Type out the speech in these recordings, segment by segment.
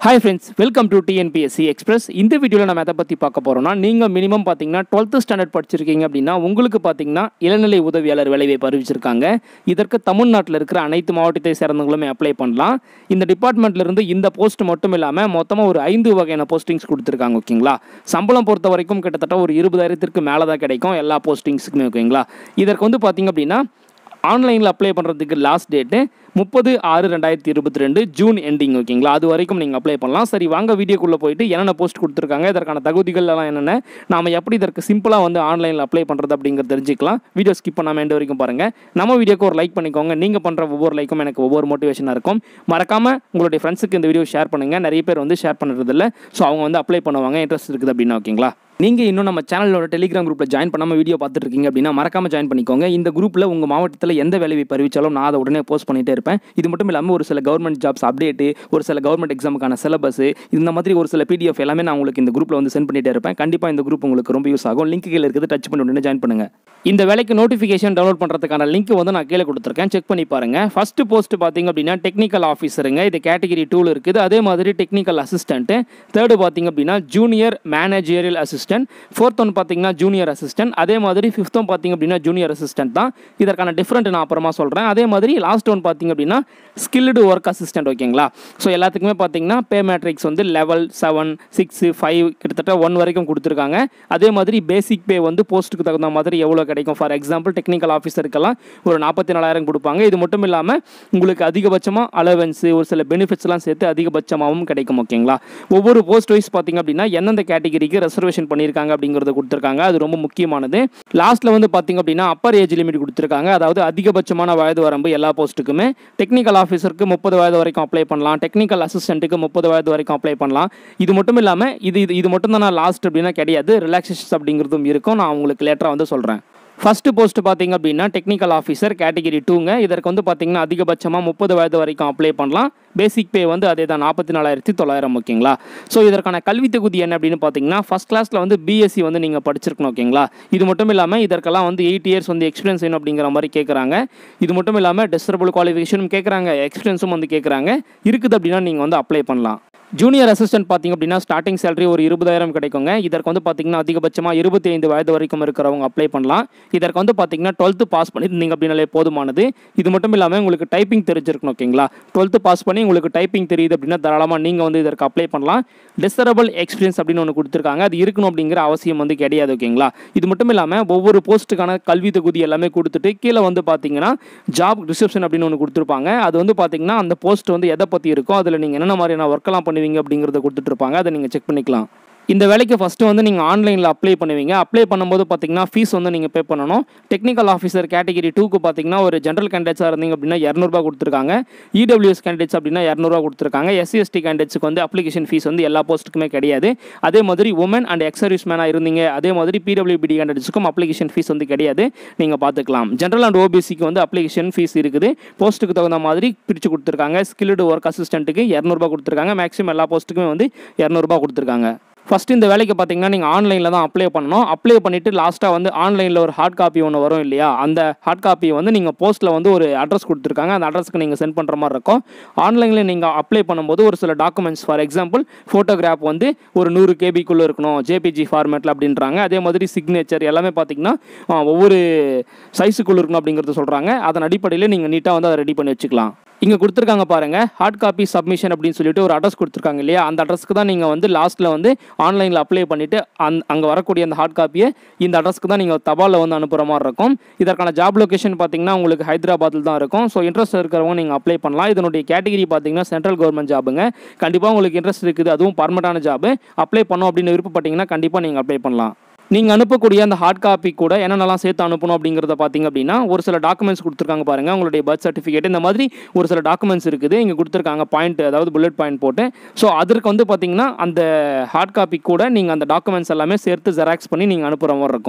hi friends welcome to TNPSC express இந்த வீடியோவில் நம்ம எதை பற்றி பார்க்க போகிறோம்னா நீங்கள் மினிமம் பார்த்தீங்கன்னா டுவெல்த்து ஸ்டாண்டர்ட் படிச்சிருக்கீங்க அப்படின்னா உங்களுக்கு பார்த்தீங்கன்னா இளநிலை உதவியாளர் வேலைவாய்ப்பு அறிவிச்சிருக்காங்க இதற்கு தமிழ்நாட்டில் இருக்கிற அனைத்து மாவட்டத்தை சேர்ந்தவங்களுமே அப்ளை பண்ணலாம் இந்த டிபார்ட்மெண்ட்ல இருந்து இந்த போஸ்ட் மட்டும் இல்லாமல் மொத்தமாக ஒரு ஐந்து வகையான போஸ்டிங்ஸ் கொடுத்துருக்காங்க ஓகேங்களா சம்பளம் பொறுத்த வரைக்கும் கிட்டத்தட்ட ஒரு இருபதாயிரத்திற்கு மேலே தான் கிடைக்கும் எல்லா போஸ்டிங்ஸுக்குமே ஓகேங்களா இதற்கு வந்து பார்த்தீங்க அப்படின்னா ஆன்லைனில் அப்ளை பண்ணுறதுக்கு லாஸ்ட் டேட்டு முப்பது ஆறு ரெண்டாயிரத்தி இருபத்தி ரெண்டு ஜூன் எண்டிங் ஓகேங்களா அது வரைக்கும் நீங்கள் அப்ளை பண்ணலாம் சரி வாங்க வீடியோக்குள்ளே போயிட்டு என்னென்ன போஸ்ட் கொடுத்துருக்காங்க இதற்கான தகுதிகள் எல்லாம் என்னென்ன நாம எப்படி இதற்கு சிம்பிளாக வந்து ஆன்லைனில் அப்ளை பண்ணுறது அப்படிங்கிறது தெரிஞ்சுக்கலாம் வீடியோ ஸ்கிப் பண்ணாமல் எண்டு வரைக்கும் பாருங்கள் நம்ம வீடியோக்கு ஒரு லைக் பண்ணிக்கோங்க நீங்கள் பண்ணுற ஒவ்வொரு லைக்கும் எனக்கு ஒவ்வொரு மோட்டிவேஷனாக இருக்கும் மறக்காமல் உங்களுடைய ஃப்ரெண்ட்ஸுக்கு இந்த வீடியோ ஷேர் பண்ணுங்கள் நிறைய பேர் வந்து ஷேர் பண்ணுறதில்ல ஸோ அவங்க வந்து அப்ளை பண்ணுவாங்க இன்ட்ரெஸ்ட் இருக்குது அப்படின்னா ஓகேங்களா நீங்கள் இன்னும் நம்ம சேனலோட டெலிகிராம் குரூப்பில் ஜாயின் பண்ணாமல் வீடியோ பார்த்துட்டு இருக்கீங்க அப்படின்னா மறக்காம ஜாயின் பண்ணிக்கோங்க இந்த குரூப்பில் உங்கள் மாவட்டத்தில் எந்த வேலையை அறிவிச்சாலும் நான் அதை உடனே போஸ்ட் பண்ணிட்டே இருப்பேன் இது மட்டும் இல்லாமல் ஒரு சில கவர்மெண்ட் ஜாப்ஸ் அப்டேட்டு ஒரு சில கவர்மெண்ட் எக்ஸாமுக்கான சிலபஸ் இந்த மாதிரி ஒரு சில பிடிஎஃப் எல்லாமே நான் உங்களுக்கு இந்த குரூப்பில் வந்து சென்ட் பண்ணிட்டே இருப்பேன் கண்டிப்பாக இந்த குரூப் உங்களுக்கு ரொம்ப யூஸ் ஆகும் லிங்க் கீழே இருக்குது டச் பண்ணி உடனே ஜாயின் பண்ணுங்க இந்த வேலைக்கு நோட்டிஃபிகேஷன் டவுன்லோட் பண்ணுறதுக்கான லிங்க் வந்து நான் கீழே கொடுத்துருக்கேன் செக் பண்ணி பாருங்க ஃபர்ஸ்ட் போஸ்ட் பார்த்தீங்க அப்படின்னா டெக்னிக்கல் ஆஃபீஸருங்க இது கேட்டகரி டூல் இருக்குது அதே மாதிரி டெக்னிக்கல் அசிஸ்டன்ட்டு தேர்டு பார்த்தீங்க அப்படின்னா junior managerial assistant fourth one பார்த்தீங்கன்னா ஜூனியர் அசிஸ்டன்ட் அதே மாதிரி ஃபிஃப்த் ஒன் பார்த்தீங்க அப்படின்னா ஜூனியர் அசிஸ்டன்ட் தான் இதற்கான டிஃப்ரெண்ட் நான் அப்புறமா சொல்கிறேன் அதே மாதிரி லாஸ்ட் ஒன் பார்த்தீங்க அப்படின்னா ஸ்கில்டு ஒர்க் அசிஸ்டன்ட் ஓகேங்களா ஸோ எல்லாத்துக்குமே பார்த்தீங்கன்னா பே மேட்ரிக்ஸ் வந்து லெவல் செவன் சிக்ஸ் ஃபைவ் கிட்டத்தட்ட ஒன் வரைக்கும் கொடுத்துருக்காங்க அதே மாதிரி பேசிக் பே வந்து போஸ்ட்டுக்கு தகுந்த மாதிரி எவ்வளோ கிடைக்கும் ஃபார் எக்ஸாம்பிள் டெக்னிக்கல் ஆஃபீஸருக்கெல்லாம் ஒரு நாற்பத்தி நாலாயிரம் கொடுப்பாங்க இது மட்டும் இல்லாமல் உங்களுக்கு அதிகபட்சமாக அலவன்ஸு ஒரு சில பெனிஃபிட்ஸ்லாம் சேர்த்து அதிகபட்சமாகவும் கிடைக்கும் ஓகேங்களா ஒவ்வொரு போஸ்ட் வைஸ் பார்த்தீங்க அப்படின்னா எந்தெந்த கேட்டகரிக்கு ரெசர்வேஷன் பண்ணியிருக்காங்க அப்படிங்கிறத கொடுத்துருக்காங்க அது ரொம்ப முக்கியமானது லாஸ்ட்டில் வந்து பார்த்தீங்க அப்படின்னா அப்பர் ஏஜ் லிமிட் கொடுத்துருக்காங்க அதாவது அதிகபட்சமான வயது வரம்பு எல்லா போஸ்ட்டுக்குமே டெக்னிக்கல் ஆஃபீஸருக்கு முப்பது வயது வரைக்கும் அப்ளை பண்ணலாம் டெக்னிக்கல் அசிஸ்டண்ட்டுக்கு முப்பது வயது வரைக்கும் அப்ளை பண்ணலாம் இது மட்டும் இல்லாமல் இது இது இது மட்டும் தான் நான் லாஸ்ட் அப்படின்னா கிடையாது ரிலாக்ஸேஷன்ஸ் அப்படிங்கிறதும் இருக்கும் நான் உங்களுக்கு லேட்டராக வந்து சொல்கிறேன் ஃபர்ஸ்ட் போஸ்ட் பார்த்தீங்க அப்படின்னா டெக்னிக்கல் ஆஃபீஸர் கேட்டகிரி டூங்க இதற்கு வந்து பார்த்தீங்கன்னா அதிகபட்சமாக முப்பது வயது வரைக்கும் அப்ளை பண்ணலாம் பேசிக் பே வந்து அதே தான் நாற்பத்தி நாலாயிரத்தி தொள்ளாயிரம் ஓகேங்களா ஸோ இதற்கான கல்வி தகுதி என்ன அப்படின்னு பார்த்தீங்கன்னா ஃபஸ்ட் கிளாஸில் வந்து பிஎஸ்சி வந்து நீங்கள் படிச்சிருக்கணும் ஓகேங்களா இது மட்டும் இல்லாமல் இதற்கெல்லாம் வந்து எயிட் இயர்ஸ் வந்து எக்ஸ்பீரியன்ஸ் வேணும் அப்படிங்கிற மாதிரி கேட்குறாங்க இது மட்டும் இல்லாமல் டெஸ்டரபிள் குவாலிஃபிகேஷனும் கேட்குறாங்க எக்ஸ்பீரியன்ஸும் வந்து கேட்குறாங்க இருக்குது அப்படின்னா நீங்கள் வந்து அப்ளை பண்ணலாம் ஜூனியர் அசிஸ்டன்ட் பார்த்தீங்க அப்படின்னா ஸ்டார்டிங் சேலரி ஒரு இருபதாயிரம் கிடைக்குங்க இதற்கு வந்து பார்த்தீங்கன்னா அதிகபட்சமாக இருபத்தி ஐந்து வயது வரைக்கும் இருக்கிறவங்க அப்ளை பண்ணலாம் இதற்கு வந்து பார்த்தீங்கன்னா டுவெல்த்து பாஸ் பண்ணியிருந்தீங்க அப்படின்னாலே போதுமானது இது மட்டும் இல்லாமல் உங்களுக்கு டைப்பிங் தெரிஞ்சிருக்கணும் ஓகேங்களா டுவெல்த்து பாஸ் பண்ணி உங்களுக்கு டைப்பிங் தெரியுது அப்படின்னா தாராளமாக நீங்கள் வந்து இதற்கு அப்ளை பண்ணலாம் டிசரபிள் எக்ஸ்பீரியன்ஸ் அப்படின்னு ஒன்று கொடுத்துருக்காங்க அது இருக்கணும் அப்படிங்கிற அவசியம் வந்து கிடையாது ஓகேங்களா இது மட்டும் இல்லாமல் ஒவ்வொரு போஸ்ட்டுக்கான கல்வி தகுதி எல்லாமே கொடுத்துட்டு கீழே வந்து பார்த்தீங்கன்னா ஜாப் ரிசப்ஷன் அப்படின்னு ஒன்று கொடுத்துருப்பாங்க அது வந்து பார்த்தீங்கன்னா அந்த போஸ்ட் வந்து எதை பற்றி இருக்கோ அதில் நீங்கள் என்னென்ன மாதிரியான ஒர்க்கெல்லாம் பண்ணுவீங்க அப்படிங்கிறத கொடுத்துட்ருப்பாங்க அதை நீங்கள் செக் பண்ணிக்கலாம் இந்த வேலைக்கு ஃபஸ்ட்டு வந்து நீங்கள் ஆன்லைனில் அப்ளை பண்ணுவீங்க அப்ளை பண்ணும்போது பார்த்தீங்கன்னா ஃபீஸ் வந்து நீங்கள் பே பண்ணணும் டெக்னிக்கல் ஆஃபீஸர் கேட்டகிரி டூக்கு பார்த்தீங்கன்னா ஒரு ஜென்ரல் கேண்டிடேட்ஸாக இருந்தீங்க அப்படின்னா இரநூறுபா கொடுத்துருக்காங்க இடபிள்யூஎஸ் கேண்டிடேட்ஸ் அப்படின்னா இரநூறுவா கொடுத்துருக்காங்க எஸ்சி எஸ்டி கேண்டிடேட்ஸுக்கு வந்து அப்ளிகேஷன் ஃபீஸ் வந்து எல்லா போஸ்ட்டுக்குமே கிடையாது அதே மாதிரி உமன் அண்ட் எக்ஸ் சர்வீஸ் மேனாக இருந்தீங்க அதே மாதிரி பிடபிள்யூபிடி கேண்டிடேட்ஸுக்கும் அப்ளிகேஷன் ஃபீஸ் வந்து கிடையாது நீங்கள் பார்த்துக்கலாம் ஜென்ரல் அண்ட் ஓபிசிக்கு வந்து அப்ளிகேஷன் ஃபீஸ் இருக்குது போஸ்ட்டுக்கு தகுந்த மாதிரி பிரித்து கொடுத்துருக்காங்க ஸ்கில்டு ஒர்க் அசிஸ்டண்ட்டுக்கு இரநூறுபா கொடுத்துருக்காங்க மேக்ஸிமம் எல்லா போஸ்ட்டுக்குமே வந்து இரநூறுபா கொடுத்துருக்காங்க ஃபஸ்ட் இந்த வேலைக்கு பார்த்தீங்கன்னா நீங்கள் ஆன்லைனில் தான் அப்ளை பண்ணணும் அப்ளை பண்ணிவிட்டு லாஸ்ட்டாக வந்து ஆன்லைனில் ஒரு ஹார்ட் காப்பி ஒன்று வரும் இல்லையா அந்த ஹார்ட் காப்பி வந்து நீங்கள் போஸ்ட்டில் வந்து ஒரு அட்ரஸ் கொடுத்துருக்காங்க அந்த அட்ரஸ்க்கு நீங்கள் சென்ட் பண்ணுற மாதிரி இருக்கும் ஆன்லைனில் நீங்கள் அப்ளை பண்ணும்போது ஒரு சில டாக்குமெண்ட்ஸ் ஃபார் எக்ஸாம்பிள் ஃபோட்டோகிராஃப் வந்து ஒரு நூறு கேபிக்குள்ளே இருக்கணும் ஜேபிஜி ஃபார்மேட்டில் அப்படின்றாங்க அதே மாதிரி சிக்னேச்சர் எல்லாமே பார்த்தீங்கன்னா ஒவ்வொரு சைஸுக்குள்ளே இருக்கணும் அப்படிங்கிறத சொல்கிறாங்க அதன் அடிப்படையில் நீங்கள் நீட்டாக வந்து அதை ரெடி பண்ணி வச்சுக்கலாம் இங்கே கொடுத்துருக்காங்க பாருங்கள் ஹார்ட் காப்பி சப்மிஷன் அப்படின்னு சொல்லிட்டு ஒரு அட்ரஸ் கொடுத்துருக்காங்க இல்லையா அந்த அட்ரஸ்க்கு தான் நீங்கள் வந்து லாஸ்ட்டில் வந்து ஆன்லைனில் அப்ளை பண்ணிவிட்டு அந் அங்கே வரக்கூடிய அந்த ஹார்ட் காப்பியை இந்த அட்ரஸ்க்கு தான் நீங்கள் தபாலில் வந்து அனுப்புகிற மாதிரி இருக்கும் இதற்கான ஜாப் லொக்கேஷன் பார்த்தீங்கன்னா உங்களுக்கு ஹைதராபாத்தில் தான் இருக்கும் ஸோ இன்ட்ரெஸ்ட் இருக்கிறவங்க நீங்கள் அப்ளை பண்ணலாம் இதனுடைய கேட்டகிரி பார்த்தீங்கன்னா சென்ட்ரல் கவர்மெண்ட் ஜாபுங்க கண்டிப்பாக உங்களுக்கு இன்ட்ரெஸ்ட் இருக்குது அதுவும் பர்மனண்டான ஜாப் அப்ளை பண்ணோம் அப்படின்னு விருப்பப்பட்டீங்கன்னா கண்டிப்பாக நீங்கள் அப்ளை பண்ணலாம் நீங்கள் அனுப்பக்கூடிய அந்த ஹார்ட் காப்பி கூட என்னென்னலாம் சேர்த்து அனுப்பணும் அப்படிங்கிறத பார்த்தீங்க அப்படின்னா ஒரு சில டாக்குமெண்ட்ஸ் கொடுத்துருக்காங்க பாருங்கள் உங்களுடைய பர்த் சர்டிஃபிகேட் இந்த மாதிரி ஒரு சில டாக்குமெண்ட்ஸ் இருக்குது இங்கே கொடுத்துருக்காங்க பாயிண்ட் அதாவது புல்லட் பாயிண்ட் போட்டு ஸோ அதற்கு வந்து பார்த்தீங்கன்னா அந்த ஹார்ட் காப்பி கூட நீங்கள் அந்த டாக்குமெண்ட்ஸ் எல்லாமே சேர்த்து ஜெராக்ஸ் பண்ணி நீங்கள் அனுப்புகிற மாதிரி இருக்கும்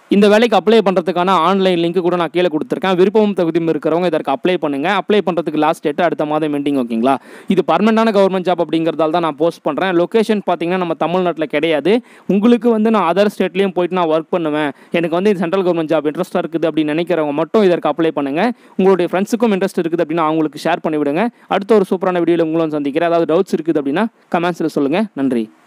இந்த வேலைக்கு அப்ளை பண்ணுறதுக்கான ஆன்லைன் லிங்க் கூட நான் கீழே கொடுத்துருக்கேன் விருப்பமும் தகுதியும் இருக்கிறவங்க இதற்கு அப்ளை பண்ணுங்கள் அப்ளை பண்ணுறதுக்கு லாஸ்ட் டேட் அடுத்த மாதம் மெண்டிங் ஓகேங்களா இது பர்மனண்டான கவர்மெண்ட் ஜாப் அப்படிங்கிறதால தான் நான் போஸ்ட் பண்ணுறேன் லொக்கேஷன் பார்த்தீங்கன்னா நம்ம தமிழ்நாட்டில் கிடையாது உங்களுக்கு வந்து நான் அதர் ஸ்டேட்லேயும் போயிட்டு நான் ஒர்க் பண்ணுவேன் எனக்கு வந்து சென்ட்ரல் கவர்மெண்ட் ஜாப் இன்ட்ரெஸ்ட்டாக இருக்குது அப்படின்னு நினைக்கிறவங்க மட்டும் இதற்கு அப்ளை பண்ணுங்கள் உங்களுடைய ஃப்ரெண்ட்ஸுக்கும் இன்ட்ரெஸ்ட் இருக்குது அப்படின்னா அவங்களுக்கு ஷேர் பண்ணிவிடுங்க அடுத்த ஒரு சூப்பரான வீடியோவில் உங்களும் சந்திக்கிறேன் அதாவது டவுட்ஸ் இருக்குது அப்படின்னா கமெண்ட்ஸில் சொல்லுங்கள் நன்றி